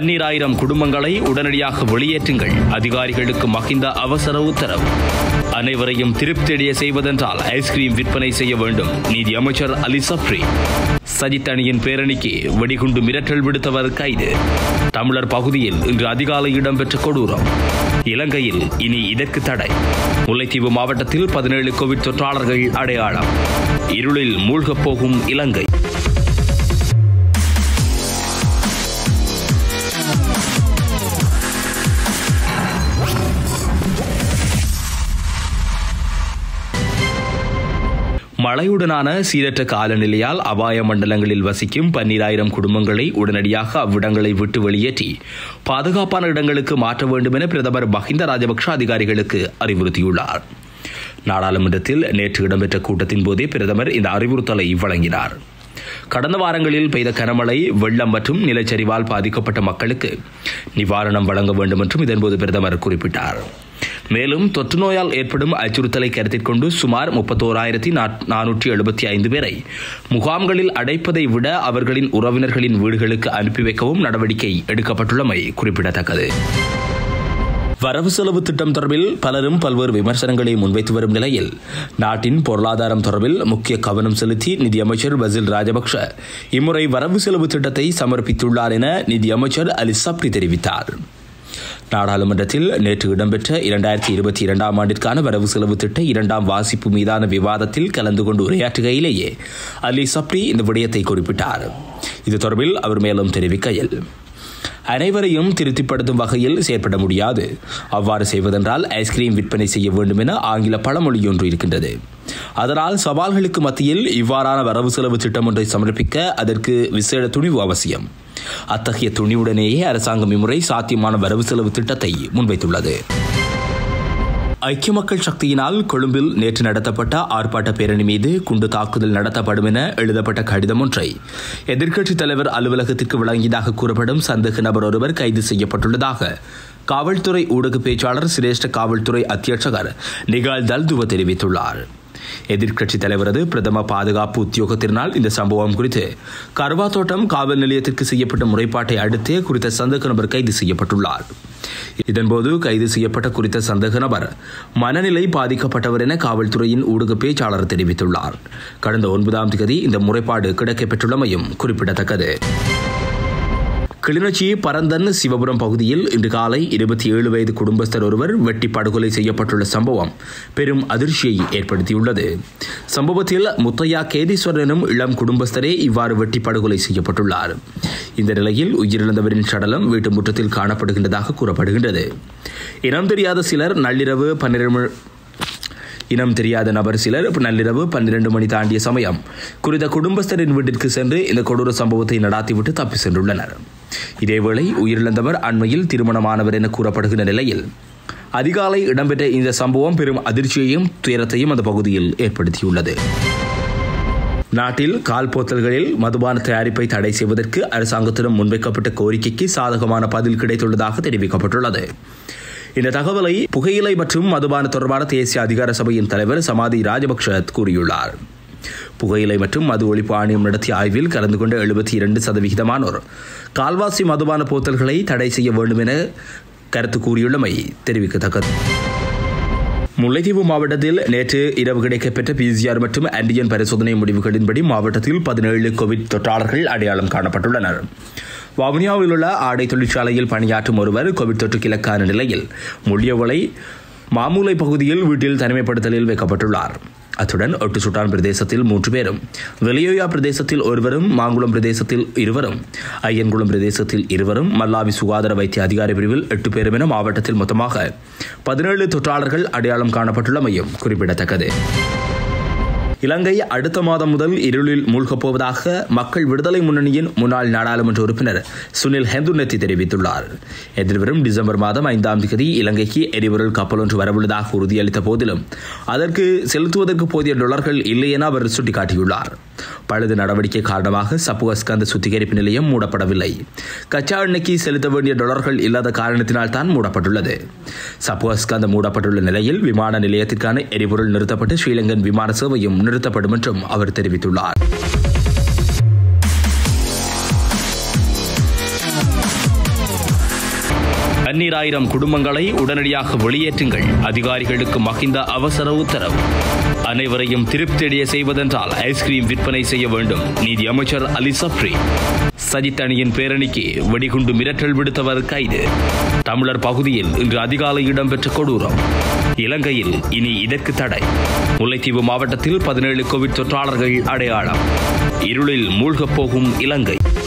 பன்னீராயிரம் குடும்பங்களை உடனடியாக வெளியேற்றுங்கள் அதிகாரிகளுக்கு மகிந்த அவசர உத்தரவு அனைவரையும் திருப்தியடைய செய்வதென்றால் ஐஸ்கிரீம் விற்பனை செய்ய வேண்டும் நீதி அமைச்சர் அலி சப்ரி சஜித் அணியின் பேரணிக்கு வெடிகுண்டு மிரட்டல் விடுத்தவர் கைது தமிழர் பகுதியில் இன்று அதிகாலை இடம்பெற்ற கொடூரம் இலங்கையில் இனி இதற்கு தடை முல்லைத்தீவு மாவட்டத்தில் பதினேழு கோவிட் தொற்றாளர்கள் அடையாளம் இருளில் மூழ்கப் போகும் இலங்கை மழையுடனான சீரற்ற காலநிலையால் அபாய மண்டலங்களில் வசிக்கும் பன்னிராயிரம் குடும்பங்களை உடனடியாக அவ்விடங்களை விட்டு வெளியேற்றி பாதுகாப்பான இடங்களுக்கு மாற்ற வேண்டும் என பிரதமர் மஹிந்த ராஜபக்ஷ அதிகாரிகளுக்கு அறிவுறுத்தியுள்ளார் நாடாளுமன்றத்தில் நேற்று இடம்பெற்ற கூட்டத்தின் போதே பிரதமர் இந்த அறிவுறுத்தலை வழங்கினார் கடந்த வாரங்களில் பெய்த கனமழை வெள்ளம் மற்றும் நிலச்சரிவால் பாதிக்கப்பட்ட மக்களுக்கு நிவாரணம் வழங்க வேண்டும் என்றும் இதன்போது பிரதமர் குறிப்பிட்டார் மேலும் தொற்று நோயால் ஏற்படும் அச்சுறுத்தலை கருத்தில் கொண்டு சுமார் முப்பத்தோராயிரத்தி நானூற்றி எழுபத்தி ஐந்து பேரை முகாம்களில் அடைப்பதை விட அவர்களின் உறவினர்களின் வீடுகளுக்கு அனுப்பி வைக்கவும் நடவடிக்கை எடுக்கப்பட்டுள்ளமை குறிப்பிடத்தக்கது வரவு செலவு திட்டம் தொடர்பில் பலரும் பல்வேறு விமர்சனங்களை முன்வைத்து வரும் நிலையில் நாட்டின் பொருளாதாரம் தொடர்பில் முக்கிய கவனம் செலுத்தி நிதியமைச்சர் பசில் ராஜபக்ஷ இம்முறை வரவு செலவு திட்டத்தை சமர்ப்பித்துள்ளார் என நிதியமைச்சர் அலி சப்ரி தெரிவித்தார் நாடாளுமன்றத்தில் நேற்று இடம்பெற்ற இரண்டாயிரத்தி இருபத்தி இரண்டாம் ஆண்டிற்கான வரவு செலவு திட்ட இரண்டாம் வாசிப்பு மீதான விவாதத்தில் கலந்து கொண்டு உரையாற்றுகையிலேயே அலி சப்ரி இந்த விடயத்தை குறிப்பிட்டார் இது தொடர்பில் அவர் மேலும் தெரிவிக்கையில் அனைவரையும் திருப்திப்படுத்தும் வகையில் செயற்பட முடியாது அவ்வாறு செய்வதென்றால் ஐஸ்கிரீம் விற்பனை செய்ய வேண்டும் என ஆங்கில பழமொழி ஒன்று இருக்கின்றது அதனால் சவால்களுக்கு மத்தியில் இவ்வாறான வரவு செலவு திட்டம் ஒன்றை சமர்ப்பிக்க அதற்கு விசேட துணிவு அவசியம் அத்தகைய துணிவுடனேயே அரசாங்கம் இம்முறை சாத்தியமான வரவு செலவு திட்டத்தை முன்வைத்துள்ளது ஐக்கிய மக்கள் சக்தியினால் கொழும்பில் நேற்று நடத்தப்பட்ட ஆர்ப்பாட்ட பேரணி மீது குண்டு தாக்குதல் நடத்தப்படும் என எழுதப்பட்ட கடிதம் ஒன்றை எதிர்க்கட்சித் தலைவர் அலுவலகத்திற்கு வழங்கியதாக கூறப்படும் சந்தேக நபர் ஒருவர் கைது செய்யப்பட்டுள்ளதாக காவல்துறை ஊடக பேச்சாளர் சிரேஷ்ட காவல்துறை அத்தியட்சகர் நிகால் தல்துவ தெரிவித்துள்ளார் எதிர்க்கட்சித் தலைவரது பிரதம பாதுகாப்பு உத்தியோகத்தினால் இந்த சம்பவம் குறித்து கர்வா தோட்டம் காவல் நிலையத்திற்கு செய்யப்பட்ட முறைப்பாட்டை அடுத்தே குறித்த சந்தேக நபர் கைது செய்யப்பட்டுள்ளார் இதன்போது கைது செய்யப்பட்ட குறித்த சந்தேக நபர் மனநிலை பாதிக்கப்பட்டவர் என காவல்துறையின் ஊடக பேச்சாளர் தெரிவித்துள்ளார் கடந்த ஒன்பதாம் தேதி இந்த முறைப்பாடு கிடைக்கப்பெற்றுள்ளமையும் குறிப்பிடத்தக்கது கிளிநொச்சி பரந்தன் சிவபுரம் பகுதியில் இன்று காலை இருபத்தி ஏழு வயது குடும்பஸ்தர் ஒருவர் வெட்டி படுகொலை செய்யப்பட்டுள்ள சம்பவம் பெரும் அதிர்ச்சியை ஏற்படுத்தியுள்ளது சம்பவத்தில் முத்தையா கேதீஸ்வரன் எனும் இளம் குடும்பஸ்தரே இவ்வாறு வெட்டி படுகொலை செய்யப்பட்டுள்ளார் இந்த நிலையில் உயிரிழந்தவரின் சடலம் வீட்டு முற்றத்தில் காணப்படுகின்றதாக கூறப்படுகின்றது இனம் தெரியாத சிலர் நள்ளிரவு பன்னிரண்டு இனம் தெரியாத நபர் சிலர் நள்ளிரவு பன்னிரண்டு மணி தாண்டிய சமயம் குறித்த குடும்பஸ்தரின் வீட்டிற்கு சென்று இந்த கொடூர சம்பவத்தை நடாத்திவிட்டு தப்பி சென்றுள்ளனர் இதேவேளை உயிரிழந்தவர் அண்மையில் திருமணமானவர் என கூறப்படுகின்ற நிலையில் அதிகாலை இடம்பெற்ற இந்த சம்பவம் பெரும் அதிர்ச்சியையும் துயரத்தையும் அந்த பகுதியில் ஏற்படுத்தியுள்ளது நாட்டில் கால் போத்தல்களில் மதுபான தயாரிப்பை தடை செய்வதற்கு அரசாங்கத்திடம் முன்வைக்கப்பட்ட கோரிக்கைக்கு சாதகமான பதில் கிடைத்துள்ளதாக தெரிவிக்கப்பட்டுள்ளது இந்த தகவலை புகையிலை மற்றும் மதுபான தொடர்பான தேசிய அதிகார சபையின் தலைவர் சமாதி ராஜபக்ஷ கூறியுள்ளார் புகையிலை மற்றும் மது ஒழிப்பு ஆணையம் நடத்திய ஆய்வில் கலந்து கொண்ட எழுபத்தி இரண்டு சதவிகிதமானோர் கால்வாசி மதுபான போத்தல்களை தடை செய்ய வேண்டும் என கருத்து கூறியுள்ளமை தெரிவிக்கத்தக்கது முல்லைத்தீவு மாவட்டத்தில் நேற்று இரவு கிடைக்கப்பெற்ற பிசிஆர் மற்றும் ஆன்டிஜன் பரிசோதனை முடிவுகளின்படி மாவட்டத்தில் பதினேழு கோவிட் தொற்றாளர்கள் அடையாளம் காணப்பட்டுள்ளனர் வவுனியாவில் உள்ள ஆடை தொழிற்சாலையில் பணியாற்றும் ஒருவர் கோவிட் தொற்றுக்கு இலக்கான நிலையில் முள்ளியவளை மாமூலை பகுதியில் வீட்டில் தனிமைப்படுத்தலில் வைக்கப்பட்டுள்ளார் அத்துடன் ஒட்டு சுட்டான் பிரதேசத்தில் மூன்று பேரும் வெளியோயா பிரதேசத்தில் ஒருவரும் மாங்குளம் பிரதேசத்தில் இருவரும் ஐயன்குளம் பிரதேசத்தில் இருவரும் மல்லாவி சுகாதார வைத்திய அதிகாரி பிரிவில் எட்டு பேரும் என மாவட்டத்தில் மொத்தமாக பதினேழு தொற்றாளர்கள் அடையாளம் காணப்பட்டுள்ளமையும் குறிப்பிடத்தக்கது இலங்கை அடுத்த மாதம் முதல் இருளில் மூழ்கப் போவதாக மக்கள் விடுதலை முன்னணியின் முன்னாள் நாடாளுமன்ற உறுப்பினர் சுனில் ஹெந்துநெத்தி தெரிவித்துள்ளார் எதிர்வரும் டிசம்பர் மாதம் ஐந்தாம் தேதி இலங்கைக்கு எரிபொருள் கப்பல் ஒன்று வரவுள்ளதாக உறுதியளித்த போதிலும் அதற்கு செலுத்துவதற்கு போதிய டாலர்கள் இல்லை என அவர் சுட்டிக்காட்டியுள்ளார் பழுது நடவடிக்கை காரணமாக சப்புவஸ்கந்த சுத்திகரிப்பு நிலையம் மூடப்படவில்லை கச்சா எண்ணெய்க்கு செலுத்த வேண்டிய டாலர்கள் இல்லாத காரணத்தினால் தான் மூடப்பட்டுள்ளது சப்புவஸ்கந்த மூடப்பட்டுள்ள நிலையில் விமான நிலையத்திற்கான எரிபொருள் நிறுத்தப்பட்டு ஸ்ரீலங்கன் விமான சேவையும் நிறுத்தப்படும் என்றும் அவர் தெரிவித்துள்ளார் பன்னீராயிரம் குடும்பங்களை உடனடியாக வெளியேற்றுங்கள் அதிகாரிகளுக்கு மகிந்த அவசர உத்தரவு அனைவரையும் திருப்தியடைய செய்வதென்றால் ஐஸ்கிரீம் விற்பனை செய்ய வேண்டும் நீதி அமைச்சர் அலி சப்ரி சஜித் அணியின் பேரணிக்கு வெடிகுண்டு மிரட்டல் விடுத்தவர் கைது தமிழர் பகுதியில் இன்று அதிகாலை இடம்பெற்ற கொடூரம் இலங்கையில் இனி இதற்கு தடை முல்லைத்தீவு மாவட்டத்தில் பதினேழு கோவிட் தொற்றாளர்கள் அடையாளம் இருளில் மூழ்கப் போகும் இலங்கை